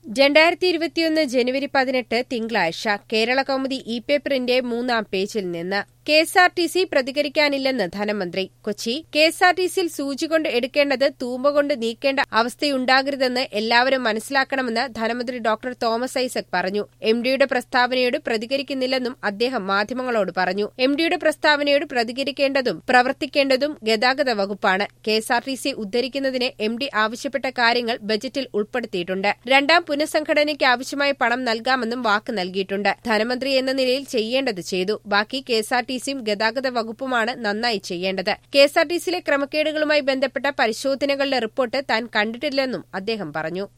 രണ്ടായിരത്തി ഇരുപത്തിയൊന്ന് ജനുവരി പതിനെട്ട് തിങ്കളാഴ്ച കേരള കൗമുദി ഇ പേപ്പറിന്റെ മൂന്നാം പേജിൽ നിന്ന് K S R T C പ്രതികരിക്കാനില്ലെന്ന് ധനമന്ത്രി Kochi K S R T സിയിൽ സൂചി കൊണ്ട് എടുക്കേണ്ടത് തൂമ്പ കൊണ്ട് നീക്കേണ്ട അവസ്ഥയുണ്ടാകരുതെന്ന് എല്ലാവരും മനസ്സിലാക്കണമെന്ന് ധനമന്ത്രി ഡോക്ടർ തോമസ് ഐസക് പറഞ്ഞു എം ഡിയുടെ പ്രസ്താവനയോട് പ്രതികരിക്കുന്നില്ലെന്നും അദ്ദേഹം മാധ്യമങ്ങളോട് പറഞ്ഞു എം ഡിയുടെ പ്രസ്താവനയോട് പ്രതികരിക്കേണ്ടതും പ്രവർത്തിക്കേണ്ടതും ഗതാഗത വകുപ്പാണ് K S R T C ഉദ്ധരിക്കുന്നതിന് എം ഡി ആവശ്യപ്പെട്ട കാര്യങ്ങൾ ബജറ്റിൽ ഉൾപ്പെടുത്തിയിട്ടുണ്ട് രണ്ടാം പുനഃസംഘടനയ്ക്ക് ആവശ്യമായ പണം നൽകാമെന്നും വാക്ക് നൽകിയിട്ടുണ്ട് ധനമന്ത്രി എന്ന നിലയിൽ ചെയ്യേണ്ടത് ചെയ്തു ബാക്കി കെ എസ് ആർ ടി സിയും ഗതാഗത വകുപ്പുമാണ് നന്നായി ചെയ്യേണ്ടത് കെ എസ് ആർ ടി സിയിലെ ക്രമക്കേടുകളുമായി ബന്ധപ്പെട്ട പരിശോധനകളുടെ റിപ്പോർട്ട് താൻ കണ്ടിട്ടില്ലെന്നും അദ്ദേഹം പറഞ്ഞു